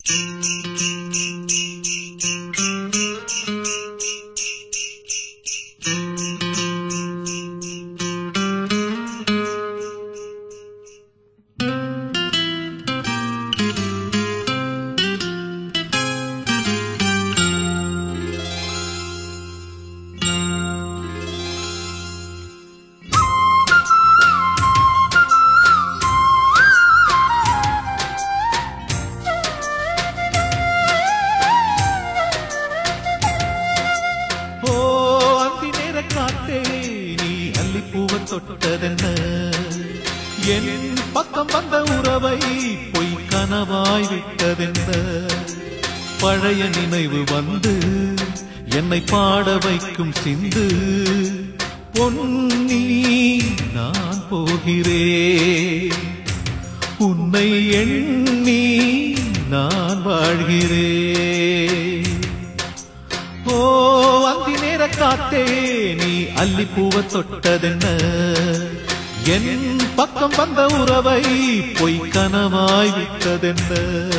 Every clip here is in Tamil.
ஓ அந்தி நேர காத்தே நீ அல்லிப்பூவ தொட்டதென்ன என் பக்கம் வந்த உறவை பொய் கனவாய் விட்டதென்ன பழைய நினைவு வந்து என்னை பாட வைக்கும் சிந்து பொன்னி நான் போகிறேன் உன்னை எண்ணி நான் வாழ்கிறேன் ஓ அந்தி நேர காத்தே நீ அல்லிப்பூவ தொட்டதென்ன என் பக்கம் வந்த உறவை பொய் கனவாய் விட்டதென்ன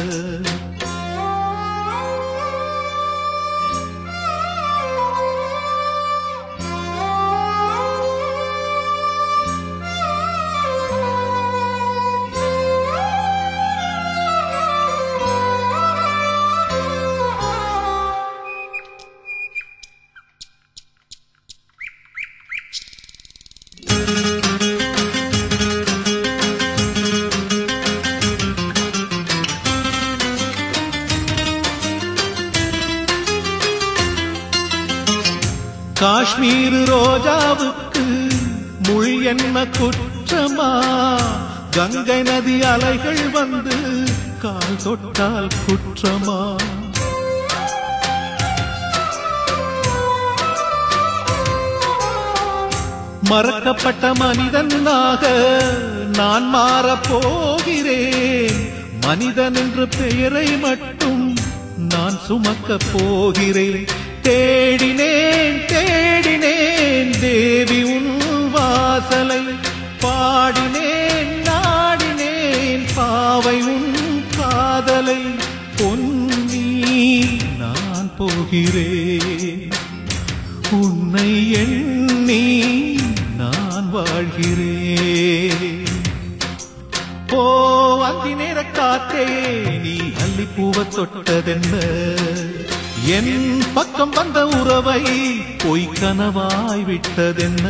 காஷ்மீர் ரோஜாவுக்கு முள் என்ன குற்றமா கங்கை நதி அலைகள் வந்து கால் தொட்டால் குற்றமா மறக்கப்பட்ட மனிதனாக நான் மாறப் போகிறேன் மனிதன் என்ற பெயரை மட்டும் நான் சுமக்கப் போகிறேன் தேடினேன் தேடினேன் தேவி உன் வாசலை பாடினேன் நாடினேன் பாவை உன் காதலை பொன்னி நான் போகிறேன் உன்னை எண்ணி நான் வாழ்கிறேன் ஓ அந்தி நேர காத்தே நீ அல்லிப்பூவ தொட்டதென்ன என் பக்கம் வந்த உறவை பொய் கனவாய் விட்டதென்ன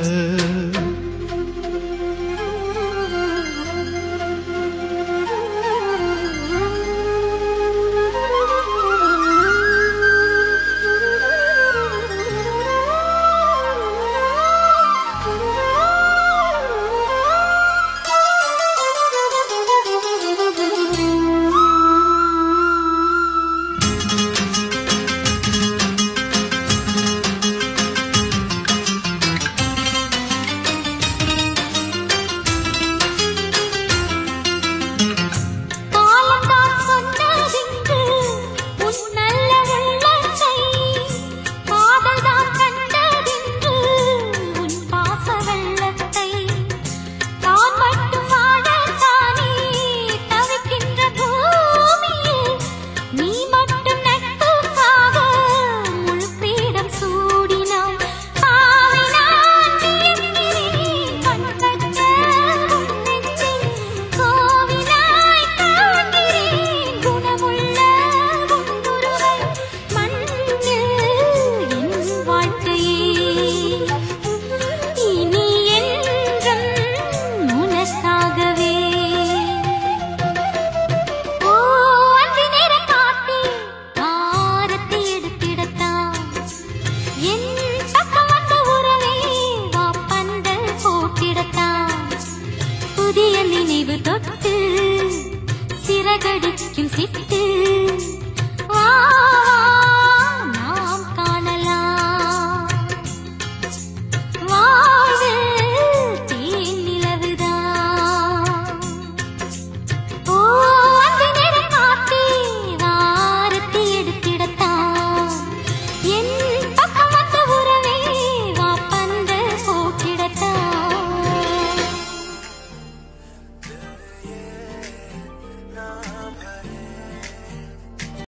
காலம்தான் சொன்னதிங்கு உன் நல்ல உள்ளத்தை காதல்தான் கண்டதிங்கு உன் பாச வெள்ளத்தை தான் மட்டும் வாழத்தானே தவிக்கின்ற பூமியில் நீ மட்டும் நட்புக்காக முழு பீடம் சூடினாய் பாவை நான் வியக்கிறேன் கண்கண்ட உன் நெஞ்சில் கோவிலாய் காண்கிறேன் குணமுள்ள உன்னுருவை மண்ணில் என் வாழ்க்கையே இனி என்றும் உனக்காகவே ஓ அந்தி நேர காத்தே ஆரத்தி எடுத்திடத்தான் என் பக்கம் வந்த உறவே வா பந்தல் போட்டிடத்தான் புதிய நினைவு தொட்டு சிறகடிக்கும் சிட்டு வா வா